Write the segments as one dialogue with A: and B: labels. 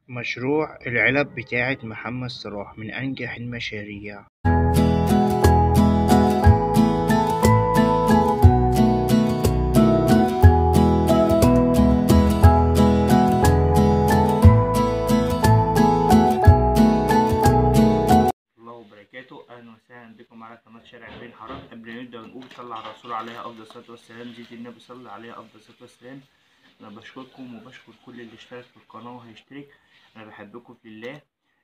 A: مشروع العلب بتاعة محمد صلاح من أنجح المشاريع
B: الله وبركاته اهلا وسهلا بكم على قناه شارع بين حرام قبل ما نبدا نقول صلى على الرسول عليه افضل الصلاه والسلام زيد النبي صلى عليه افضل الصلاه والسلام انا بشكركم وبشكر كل اللي اشترك في القناه وهيشترك انا بحبكم في الله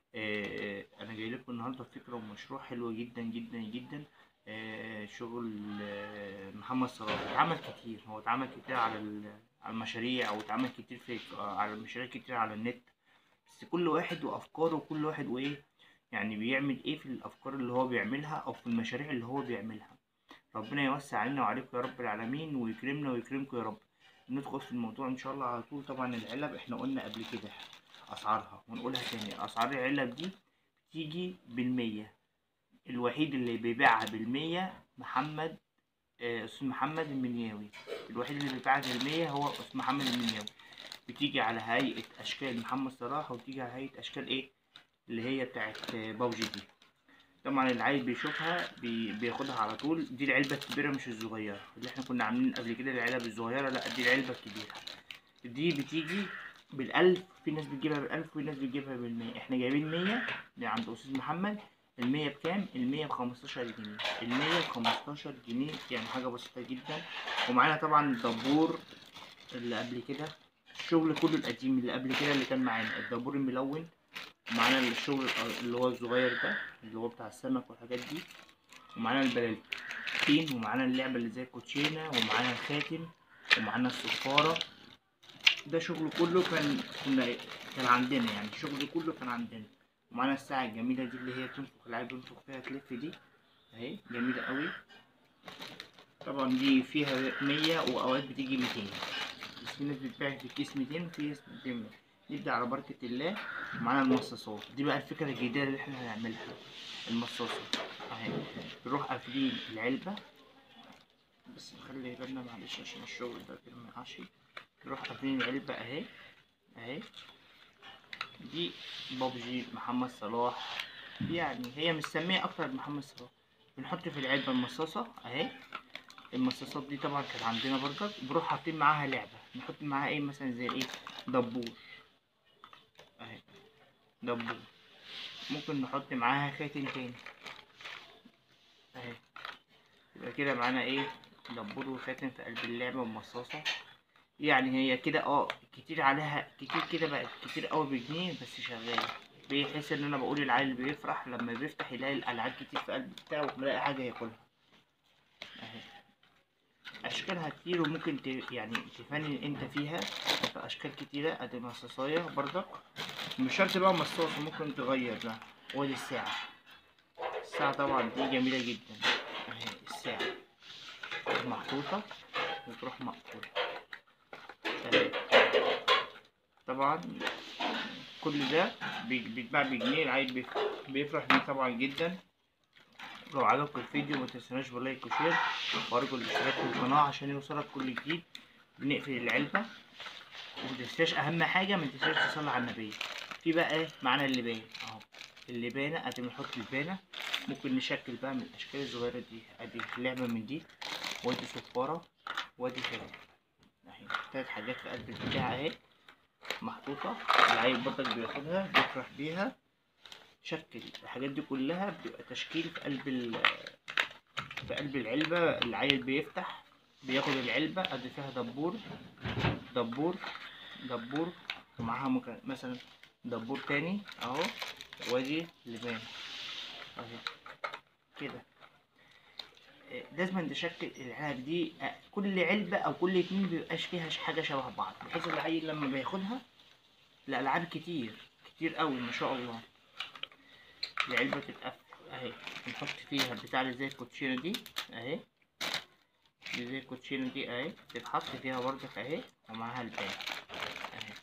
B: آه انا جاي لكم النهارده فكره ومشروع حلو جدا جدا جدا آه شغل آه محمد صلاح اتعمل كتير هو اتعمل كتير على ال- على المشاريع او اتعمل كتير في آه، على المشاريع كتير على النت بس كل واحد وافكاره وكل واحد وايه يعني بيعمل ايه في الافكار اللي هو بيعملها او في المشاريع اللي هو بيعملها ربنا يوسع علينا وعليكم يا رب العالمين ويكرمنا ويكرمكم يا رب ندخل في الموضوع ان شاء الله على طول طبعا العلب احنا قلنا قبل كده اسعارها ونقولها تاني اسعار العلب دي بتيجي بالمية الوحيد اللي بيبيعها بالمية محمد آه، استاذ محمد المنياوي الوحيد اللي بيبيعها بالمية هو استاذ محمد المنياوي بتيجي على هيئة اشكال محمد صلاح وبتيجي على هيئة اشكال ايه اللي هي بتاعت بابجي دي طبعا العيل بيشوفها بي... بياخدها على طول دي العلبة الكبيرة مش الصغيرة اللي احنا كنا عاملين قبل كده العلب الصغيرة لا دي العلبة الكبيرة دي بتيجي بالألف في ناس بتجيبها بالألف وفي ناس بتجيبها بالمية احنا جايبين مية من عند أستاذ محمد المية بكام؟ المية بخمستاشر جنيه المية بخمستاشر جنيه يعني حاجة بسيطة جدا ومعانا طبعا دبور اللي قبل كده الشغل كله القديم اللي قبل كده اللي كان معانا الدبور الملون ومعانا الشغل اللي هو الصغير ده اللي هو بتاع السمك والحاجات دي ومعانا البلالين ومعانا اللعبة اللي زي الكوتشينة ومعانا الخاتم ومعانا الصفارة ده شغل كله كان كنا كان عندنا يعني الشغل كله كان عندنا ومعانا الساعة الجميلة دي اللي هي تنفخ العيال بينفخ فيها تلف دي اهي جميلة قوي طبعا دي فيها مية وأوقات بتيجي ميتين بس في ناس بتبيع في الكيس ميتين وفي ناس بتبيع مية. نبدأ على بركة الله معانا المصاصات دي بقى الفكرة الجديدة اللي احنا هنعملها المصاصة اهي نروح قافلين العلبة بس نخلي بالنا معلش عشان الشغل ده كده ما يقعش نروح قافلين العلبة اهي اهي دي بابجي محمد صلاح يعني هي مسمية أكتر محمد صلاح بنحط في العلبة المصاصة اهي المصاصات دي طبعا كانت عندنا برضك بنروح حاطين معاها لعبة نحط معاها ايه مثلا زي ايه دبور اهي دبور ممكن نحط معاها خاتم تاني اهي يبقى كده معانا ايه دبور وخاتم في قلب اللعبة ومصاصة يعني هي كده اه كتير عليها كتير كده بقت كتير قوي بجنيه بس شغالة بيحس ان انا بقول العيل بيفرح لما بيفتح يلاقي الالعاب كتير في قلب بتاعه ويلاقي حاجة ياكلها اهي اشكالها كتير وممكن ت... يعني تفنن انت فيها في اشكال كتيرة ادي مصاصاية برضك مش شرط بقى مصاص ممكن تغير لا ودي الساعة الساعة طبعا دي جميلة جدا اهي الساعة محطوطة وتروح مقفولة اهي طبعا كل ده بي- بيتباع بجنيه العيل بيف- بيفرح بيه طبعا جدا لو عجبكم الفيديو ما تنسوناش بلايك وشير وارجو الاشتراك في القناة عشان يوصلك كل جديد بنقفل العلبة ومتنساش اهم حاجة متنساش تصلي على النبي في بقى ايه معانا اللبان اهو اللبانة ادي بنحط لبانة ممكن نشكل بقى من الاشكال الصغيرة دي ادي لعبة من دي وادي صفارة وادي خاتم اهي تلات حاجات في قلب البتاع اهي محطوطة العيل برضك بياخدها بيفرح بيها شكل الحاجات دي كلها بيبقى تشكيل في قلب ال في قلب العلبة العيل بيفتح بياخد العلبة ادي فيها دبور دبور دبور ومعاها ممكن مثلا دبور تاني اهو وادي لبان اهي كده إيه، لازم نشكل العلب دي آه، كل علبة او كل اتنين مبيبقاش فيها ش- حاجة شبه بعض بحيث العيل لما بياخدها الالعاب كتير كتير قوي ما شاء الله العلبة تتقفل اهي نحط فيها البتاع اللي زي الكوتشينة دي اهي اللي زي الكوتشينة دي اهي تتحط فيها برضك اهي ومعاها البان اهي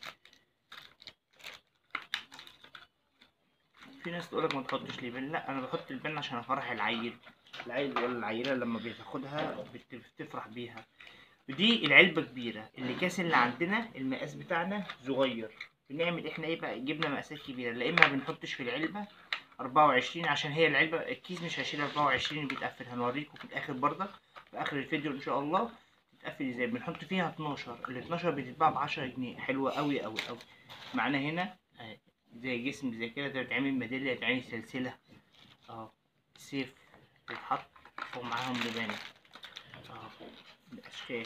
B: في ناس تقولك ما تحطش لبان لا انا بحط البان عشان افرح العيل العيل ولا العيلة لما بتاخدها بت- بتفرح بيها ودي العلبة كبيرة الكاس اللي عندنا المقاس بتاعنا صغير بنعمل احنا ايه بقى جبنا مقاسات كبيره لا اما بنحطش في العلبه 24 عشان هي العلبه الكيس مش هيشيل 24 بيتقفل هنوريكم في الاخر برضك في اخر الفيديو ان شاء الله تتقفل ازاي بنحط فيها 12 ال 12 بتتباع ب 10 جنيه حلوه قوي قوي قوي معانا هنا آه، زي جسم زي كده ده بيتعمل ميداليه بيتعمل سلسله اه سيف بيتحط ومعاهم لبانه اه الاشكال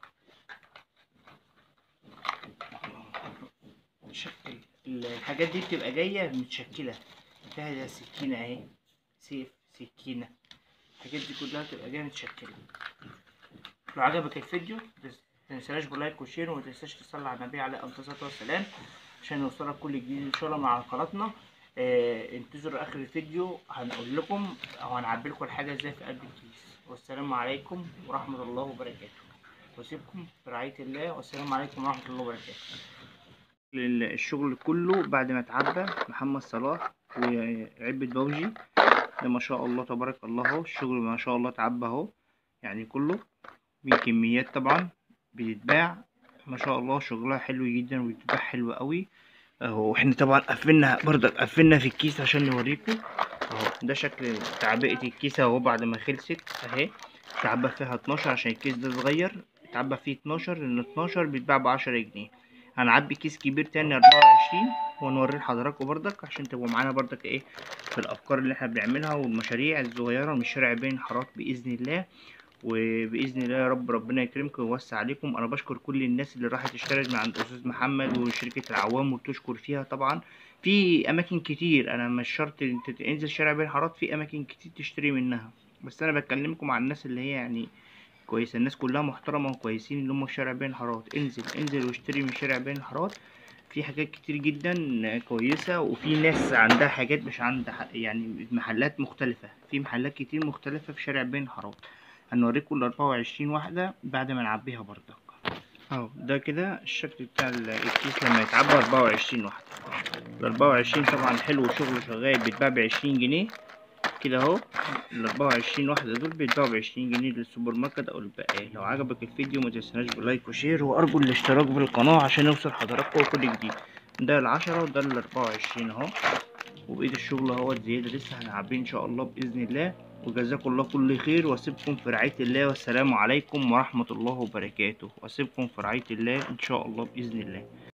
B: شكل الحاجات دي بتبقى جايه متشكله فيها ده سكينه اهي سيف سكينه الحاجات دي كلها بتبقى جايه متشكله لو عجبك الفيديو متنساش بلايك وشير ومتنساش تصلي على النبي عليه افضل الصلاه والسلام عشان يوصلك كل جديد ان شاء الله مع قناتنا آه انتظروا اخر الفيديو هنقول لكم او هنعبي لكم الحاجه ازاي في قلب الكيس والسلام عليكم ورحمه الله وبركاته واسيبكم في رعايه الله والسلام عليكم ورحمه الله وبركاته
A: الشغل كله بعد ما اتعبى محمد صلاح وعلبة بوجي ده ما شاء الله تبارك الله اهو الشغل ما شاء الله اتعبى اهو يعني كله بكميات طبعا بتتباع ما شاء الله شغلها حلو جدا وبتتباع حلو قوي اهو احنا طبعا قفلنا برضك قفلنا في الكيس عشان نوريكم اهو ده شكل تعبئة الكيس اهو بعد ما خلصت اهي اتعبى فيها 12 عشان الكيس ده صغير اتعبى فيه 12 لان 12 بيتباع بعشرة جنيه هنعبي كيس كبير تاني 24 ونوريه لحضراتكم برضك عشان تبقوا معانا برضك ايه في الافكار اللي احنا بنعملها والمشاريع الصغيره من الشارع بين حارات باذن الله وباذن الله يا رب ربنا يكرمكم ويوسع عليكم انا بشكر كل الناس اللي راحت اشترت من عند استاذ محمد وشركه العوام وبتشكر فيها طبعا في اماكن كتير انا مش شرط انت تنزل شارع بين حارات في اماكن كتير تشتري منها بس انا بكلمكم عن الناس اللي هي يعني كويسه الناس كلها محترمه وكويسين اللي هم في شارع بين الحارات انزل انزل واشتري من شارع بين الحارات في حاجات كتير جدا كويسه وفي ناس عندها حاجات مش عند يعني محلات مختلفه في محلات كتير مختلفه في شارع بين الحارات هنوريكم ال 24 واحده بعد ما نعبيها برضك اهو ده كده الشكل بتاع الكيس لما يتعبى 24 واحده ال 24 طبعا حلو وشغله شغال بيتباع ب 20 جنيه كده اهو ال 24 واحدة دول بيتباعوا ب 20 جنيه للسوبر ماركت او البقال لو عجبك الفيديو ما تنسناش بلايك وشير وارجو الاشتراك بالقناة عشان يوصل حضراتكم كل جديد ده العشرة وده ال 24 اهو وبقية الشغل اهوت زيادة لسه هنعبيه ان شاء الله بإذن الله وجزاكم الله كل خير واسيبكم في رعاية الله والسلام عليكم ورحمة الله وبركاته واسيبكم في رعاية الله ان شاء الله بإذن الله